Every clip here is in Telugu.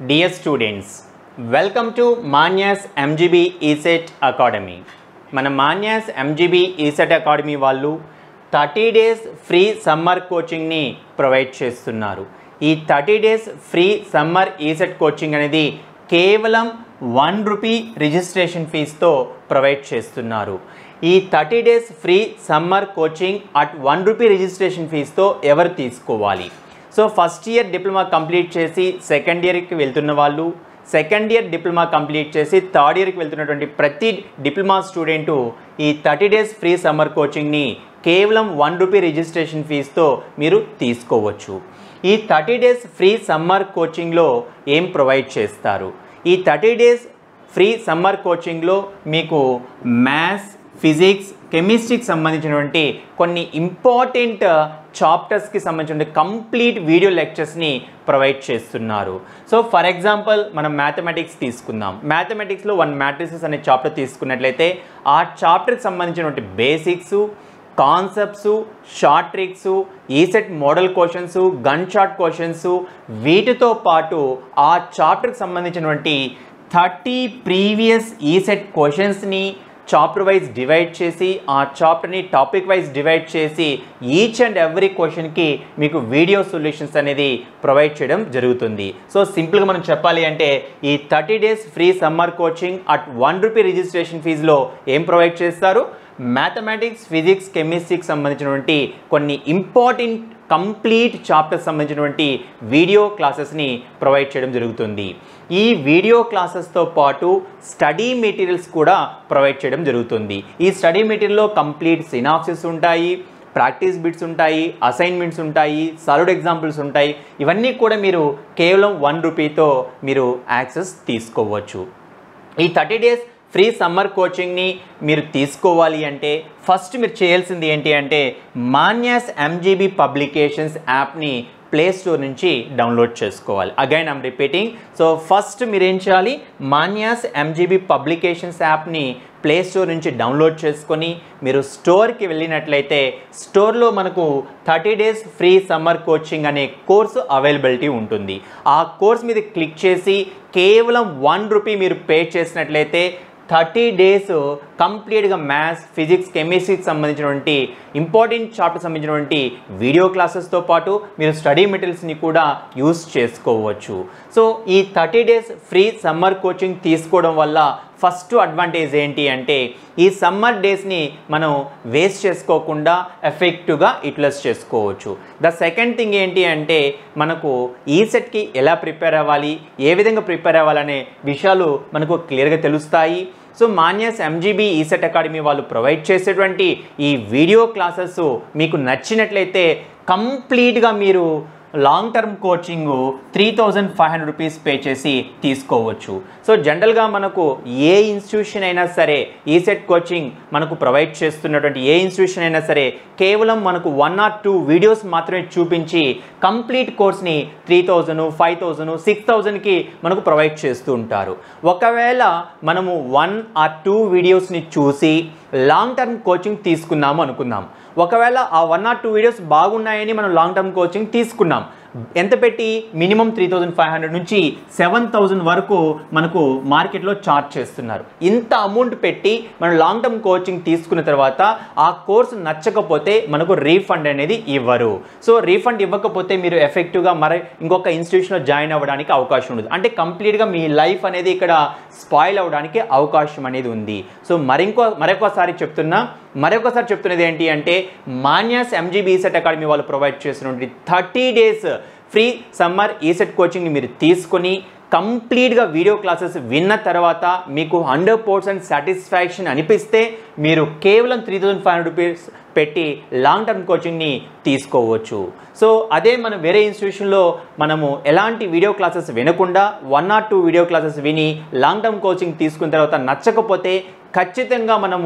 Dear students, welcome to Manyas MGB ESET Academy. మన మాన్యాస్ ఎంజీబీ ఈసెట్ అకాడమీ వాళ్ళు థర్టీ డేస్ ఫ్రీ సమ్మర్ కోచింగ్ని ప్రొవైడ్ చేస్తున్నారు ఈ thirty days free summer ECET coaching అనేది కేవలం వన్ రూపీ రిజిస్ట్రేషన్ ఫీజుతో ప్రొవైడ్ చేస్తున్నారు ఈ thirty days free summer coaching at one rupee registration ఫీజుతో ఎవరు తీసుకోవాలి so first year diploma complete చేసి సెకండ్ ఇయర్కి వెళ్తున్న వాళ్ళు సెకండ్ ఇయర్ డిప్లొమా కంప్లీట్ చేసి థర్డ్ ఇయర్కి వెళ్తున్నటువంటి ప్రతి డిప్లొమా స్టూడెంటు ఈ థర్టీ డేస్ ఫ్రీ సమ్మర్ కోచింగ్ని కేవలం వన్ రూపీ రిజిస్ట్రేషన్ ఫీజుతో మీరు తీసుకోవచ్చు ఈ థర్టీ డేస్ ఫ్రీ సమ్మర్ కోచింగ్లో ఏం ప్రొవైడ్ చేస్తారు ఈ థర్టీ డేస్ ఫ్రీ సమ్మర్ కోచింగ్లో మీకు మ్యాథ్స్ ఫిజిక్స్ కెమిస్ట్రీకి సంబంధించినటువంటి కొన్ని ఇంపార్టెంట్ చాప్టర్స్కి సంబంధించిన కంప్లీట్ వీడియో లెక్చర్స్ని ప్రొవైడ్ చేస్తున్నారు సో ఫర్ ఎగ్జాంపుల్ మనం మ్యాథమెటిక్స్ తీసుకుందాం మ్యాథమెటిక్స్లో వన్ మ్యాట్రిసెస్ అనే చాప్టర్ తీసుకున్నట్లయితే ఆ చాప్టర్కి సంబంధించినటువంటి basics concepts short tricks ECET model questions gun shot questions వీటితో పాటు ఆ చాప్టర్కి సంబంధించినటువంటి థర్టీ ప్రీవియస్ ఈసెట్ క్వశ్చన్స్ని చాప్టర్ వైజ్ డివైడ్ చేసి ఆ చాప్టర్ని టాపిక్ వైజ్ డివైడ్ చేసి ఈచ్ అండ్ ఎవ్రీ క్వశ్చన్కి మీకు వీడియో సొల్యూషన్స్ అనేది ప్రొవైడ్ చేయడం జరుగుతుంది సో సింపుల్గా మనం చెప్పాలి అంటే ఈ thirty days free summer coaching at one rupee registration ఫీజులో ఏం ప్రొవైడ్ చేస్తారు మ్యాథమెటిక్స్ ఫిజిక్స్ కెమిస్ట్రీకి సంబంధించినటువంటి కొన్ని ఇంపార్టెంట్ కంప్లీట్ చాప్టర్స్ సంబంధించినటువంటి వీడియో క్లాసెస్ని ప్రొవైడ్ చేయడం జరుగుతుంది ఈ వీడియో క్లాసెస్తో పాటు స్టడీ మెటీరియల్స్ కూడా ప్రొవైడ్ చేయడం జరుగుతుంది ఈ స్టడీ మెటీరియల్లో కంప్లీట్ సినాప్సిస్ ఉంటాయి ప్రాక్టీస్ బిట్స్ ఉంటాయి అసైన్మెంట్స్ ఉంటాయి సాలిడ్ ఎగ్జాంపుల్స్ ఉంటాయి ఇవన్నీ కూడా మీరు కేవలం వన్ రూపీతో మీరు యాక్సెస్ తీసుకోవచ్చు ఈ థర్టీ డేస్ ఫ్రీ సమ్మర్ కోచింగ్ని మీరు తీసుకోవాలి అంటే ఫస్ట్ మీరు చేయాల్సింది ఏంటి అంటే మాన్యాస్ ఎంజీబీ పబ్లికేషన్స్ యాప్ని ప్లే స్టోర్ నుంచి డౌన్లోడ్ చేసుకోవాలి again I'm repeating so first మీరు ఏం చేయాలి మాన్యాస్ ఎంజీబీ పబ్లికేషన్స్ యాప్ని ప్లే స్టోర్ నుంచి డౌన్లోడ్ చేసుకొని మీరు స్టోర్కి వెళ్ళినట్లయితే స్టోర్లో మనకు thirty days free summer coaching అనే కోర్సు అవైలబిలిటీ ఉంటుంది ఆ కోర్స్ మీద క్లిక్ చేసి కేవలం వన్ రూపీ మీరు పే చేసినట్లయితే థర్టీ డేస్ కంప్లీట్గా మ్యాథ్స్ ఫిజిక్స్ కెమిస్ట్రీకి సంబంధించినటువంటి ఇంపార్టెంట్ చాప్టర్ సంబంధించినటువంటి వీడియో క్లాసెస్తో పాటు మీరు స్టడీ మెటీరియల్స్ని కూడా యూస్ చేసుకోవచ్చు సో ఈ thirty days free summer coaching తీసుకోవడం వల్ల ఫస్ట్ అడ్వాంటేజ్ ఏంటి అంటే ఈ సమ్మర్ డేస్ని మనం వేస్ట్ చేసుకోకుండా ఎఫెక్టివ్గా యూటిలైజ్ చేసుకోవచ్చు ద సెకండ్ థింగ్ ఏంటి అంటే మనకు ఈ సెట్కి ఎలా ప్రిపేర్ అవ్వాలి ఏ విధంగా ప్రిపేర్ అవ్వాలనే విషయాలు మనకు క్లియర్గా తెలుస్తాయి so Manyas MGB ECET academy వాళ్ళు ప్రొవైడ్ చేసేటువంటి ఈ వీడియో క్లాసెస్ మీకు నచ్చినట్లయితే కంప్లీట్గా మీరు long term coaching three thousand five hundred rupees pay చేసి తీసుకోవచ్చు సో జనరల్గా మనకు ఏ ఇన్స్టిట్యూషన్ అయినా సరే ఈసెట్ కోచింగ్ మనకు ప్రొవైడ్ చేస్తున్నటువంటి ఏ ఇన్స్టిట్యూషన్ అయినా సరే కేవలం మనకు వన్ ఆర్ టూ వీడియోస్ మాత్రమే చూపించి కంప్లీట్ కోర్స్ని three thousand five thousand six థౌజండ్కి మనకు ప్రొవైడ్ చేస్తూ ఉంటారు ఒకవేళ మనము వన్ ఆర్ టూ వీడియోస్ని చూసి లాంగ్ టర్మ్ కోచింగ్ తీసుకున్నాము అనుకుందాం ఒకవేళ ఆ వన్ ఆర్ టూ వీడియోస్ బాగున్నాయని మనం లాంగ్ టర్మ్ కోచింగ్ తీసుకున్నాం ఎంత పెట్టి minimum three thousand five hundred నుంచి సెవెన్ థౌజండ్ వరకు మనకు మార్కెట్లో చార్జ్ చేస్తున్నారు ఇంత అమౌంట్ పెట్టి మనం లాంగ్ టర్మ్ కోచింగ్ తీసుకున్న తర్వాత ఆ కోర్సు నచ్చకపోతే మనకు రీఫండ్ అనేది ఇవ్వరు సో రీఫండ్ ఇవ్వకపోతే మీరు ఎఫెక్టివ్గా మరి ఇంకొక ఇన్స్టిట్యూషన్లో జాయిన్ అవ్వడానికి అవకాశం ఉండదు అంటే కంప్లీట్గా మీ లైఫ్ అనేది ఇక్కడ స్పాయిల్ అవ్వడానికి అవకాశం అనేది ఉంది సో మరింకో మరొకసారి చెప్తున్నా మరొకసారి చెప్తున్నది ఏంటి అంటే మాన్యాస్ ఎంజీబీ ఈసెట్ అకాడమీ వాళ్ళు ప్రొవైడ్ చేసినటువంటి thirty days free summer ECET కోచింగ్ని మీరు తీసుకొని కంప్లీట్గా వీడియో క్లాసెస్ విన్న తర్వాత మీకు హండ్రెడ్ పర్సెంట్ సాటిస్ఫాక్షన్ అనిపిస్తే మీరు కేవలం three thousand five hundred rupees పెట్టి లాంగ్ టర్మ్ కోచింగ్ని తీసుకోవచ్చు సో అదే మనం వేరే ఇన్స్టిట్యూషన్లో మనము ఎలాంటి వీడియో క్లాసెస్ వినకుండా one or two video classes విని లాంగ్ టర్మ్ కోచింగ్ తీసుకున్న తర్వాత నచ్చకపోతే ఖచ్చితంగా మనము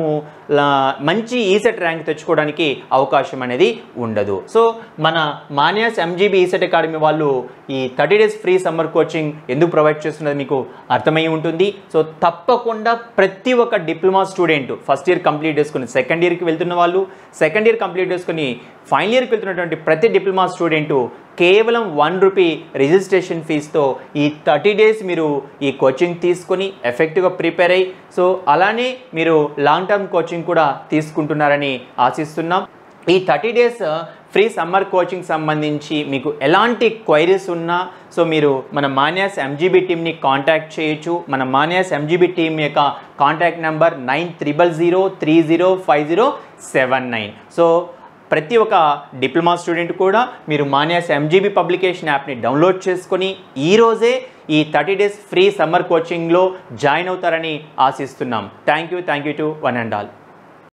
లా- మంచి ఈసెట్ ర్యాంక్ తెచ్చుకోవడానికి అవకాశం అనేది ఉండదు సో మన మాన్యాస్ ఎంజీబీ ఈసెట్ అకాడమీ వాళ్ళు ఈ thirty days free summer coaching ఎందుకు ప్రొవైడ్ చేస్తున్నది మీకు అర్థమై ఉంటుంది సో తప్పకుండా ప్రతి ఒక్క diploma student first year complete చేసుకుని సెకండ్ ఇయర్కి వెళ్తున్న వాళ్ళు సెకండ్ ఇయర్ కంప్లీట్ చేసుకుని ఫైనల్ ఇయర్కి వెళ్తున్నటువంటి ప్రతి డిప్లొమా స్టూడెంట్ కేవలం వన్ రూపీ రిజిస్ట్రేషన్ ఫీజుతో ఈ థర్టీ డేస్ మీరు ఈ కోచింగ్ తీసుకొని ఎఫెక్టివ్గా ప్రిపేర్ అయ్యి సో అలానే మీరు లాంగ్ టర్మ్ కోచింగ్ కూడా తీసుకుంటున్నారని ఆశిస్తున్నాం ఈ thirty days free summer coaching సంబంధించి మీకు ఎలాంటి క్వైరీస్ ఉన్నా సో మీరు మన మాన్యాస్ ఎంజీబీ టీమ్ని కాంటాక్ట్ చేయొచ్చు మన మాన్యాస్ ఎంజీబీ టీమ్ యొక్క contact number nine triple zero three zero five zero seven nine so ప్రతి ఒక్క డిప్లొమా స్టూడెంట్ కూడా మీరు మాన్యాస్ ఎంజీబీ పబ్లికేషన్ యాప్ని డౌన్లోడ్ చేసుకొని ఈరోజే ఈ థర్టీ డేస్ ఫ్రీ సమ్మర్ కోచింగ్లో జాయిన్ అవుతారని ఆశిస్తున్నాం thank you thank you to one and all